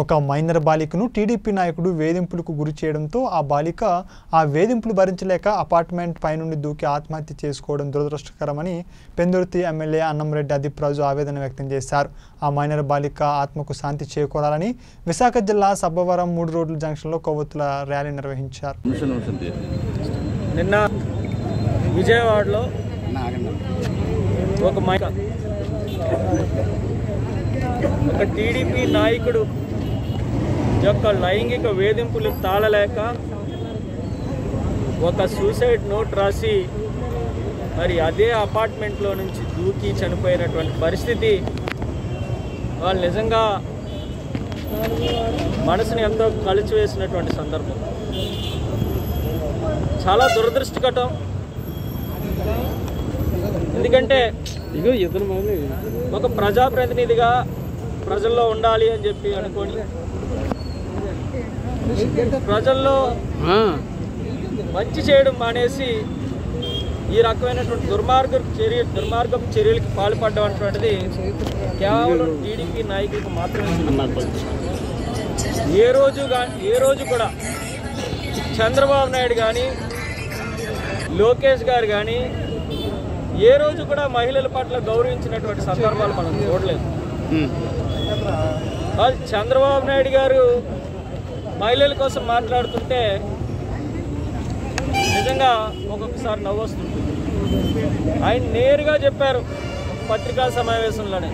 ఒక మైనర్ బాలికను టీడీపీ నాయకుడు వేధింపులకు గురి చేయడంతో ఆ బాలిక ఆ వేధింపులు భరించలేక అపార్ట్మెంట్ పైనుండి దూకి ఆత్మహత్య చేసుకోవడం దురదృష్టకరమని పెందుర్తి ఎమ్మెల్యే అన్నంరెడ్డి అదీప్ రాజు ఆవేదన వ్యక్తం చేశారు ఆ మైనర్ బాలిక ఆత్మకు శాంతి చేకూరాలని విశాఖ జిల్లా సబ్బవరం మూడు రోడ్ల జంక్షన్లో కొవ్వొత్తుల ర్యాలీ నిర్వహించారు నిమిషం నిమిషం తీయ నిన్న విజయవాడలో ఒక మైక ఒక టీడీపీ నాయకుడు యొక్క లైంగిక వేధింపులు తాళలేక ఒక సూసైడ్ నోట్ రాసి మరి అదే అపార్ట్మెంట్లో నుంచి దూకి చనిపోయినటువంటి పరిస్థితి వాళ్ళు నిజంగా మనసుని ఎంతో కలిచివేసినటువంటి సందర్భం చాలా దురదృష్టకటం ఎందుకంటే ఒక ప్రజాప్రతినిధిగా ప్రజల్లో ఉండాలి అని చెప్పి అనుకొని ప్రజల్లో మంచి చేయడం మానేసి ఈ రకమైనటువంటి దుర్మార్గ చర్య దుర్మార్గపు చర్యలకి పాల్పడడం అటువంటిది కేవలం టీడీపీ నాయకులకు మాత్రమే సిగ్గుచేటు. ఏ రోజు గా- ఏ రోజు కూడా చంద్రబాబు నాయుడు కానీ లోకేష్ గారు కానీ ఏ రోజు కూడా మహిళల పట్ల గౌరవించినటువంటి సందర్భాలు మనం చూడలేదు వాళ్ళు చంద్రబాబు నాయుడు గారు మహిళల కోసం మాట్లాడుతుంటే నిజంగా ఒక్కొక్కసారి నవ్వు వస్తుంది ఆయన నేరుగా చెప్పారు పత్రికా సమావేశంలోనే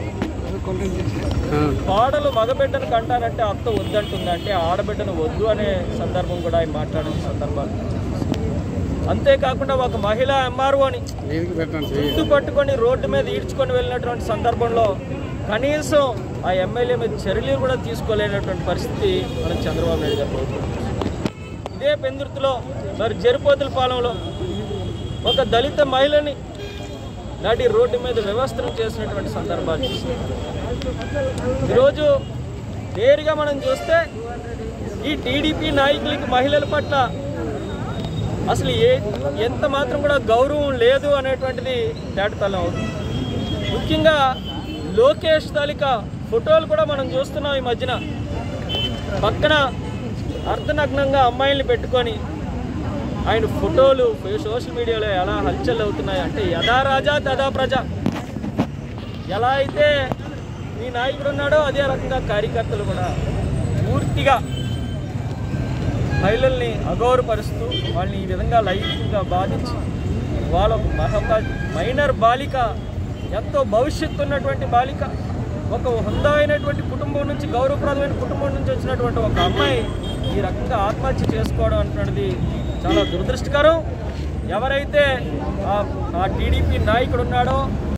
కోడలు మగబిడ్డను కంటానంటే అత్త వద్దంటుందంటే ఆడబిడ్డను వద్దు అనే సందర్భం కూడా ఆయన మాట్లాడిన సందర్భాలు అంతేకాకుండా ఒక మహిళా ఎంఆర్ఓని గుర్తు పట్టుకొని రోడ్డు మీద ఈడ్చుకొని వెళ్ళినటువంటి సందర్భంలో కనీసం ఆ ఎమ్మెల్యే మీద చర్యలు కూడా తీసుకోలేనటువంటి పరిస్థితి మన చంద్రబాబు నాయుడు గారు ప్రభుత్వం ఇదే పెందుర్తిలో మరి జరిపోతుల పాలెంలో ఒక దళిత మహిళని నాటి రోడ్డు మీద వ్యవస్థను చేసినటువంటి సందర్భాలు చూసాం. ఈరోజు నేరుగా మనం చూస్తే ఈ టీడీపీ నాయకులకి మహిళల పట్ల అసలు ఏ ఎంత మాత్రం కూడా గౌరవం లేదు అనేటువంటిది తేటతలం అవుతుంది ముఖ్యంగా లోకేష్ తాలిక ఫోటోలు కూడా మనం చూస్తున్నాం ఈ మధ్యన పక్కన అర్ధనగ్నంగా అమ్మాయిల్ని పెట్టుకొని ఆయన ఫోటోలు సోషల్ మీడియాలో ఎలా హల్చల్ అవుతున్నాయి అంటే యథా రాజా తదా ప్రజ ఎలా అయితే ఈ నాయకుడు ఉన్నాడో అదే రకంగా కార్యకర్తలు కూడా పూర్తిగా మహిళల్ని అగౌరవపరుస్తూ వాళ్ళని ఈ విధంగా లైంగికంగా బాధించి వాళ్ళ ఒక మహొక మైనర్ బాలిక ఎంతో భవిష్యత్తు ఉన్నటువంటి బాలిక ఒక హుందా అయినటువంటి కుటుంబం నుంచి గౌరవప్రదమైన కుటుంబం నుంచి వచ్చినటువంటి ఒక అమ్మాయి ఈ రకంగా ఆత్మహత్య చేసుకోవడం అంటున్నది చాలా దురదృష్టకరం ఎవరైతే ఆ- ఆ టీడీపీ నాయకుడు ఉన్నాడో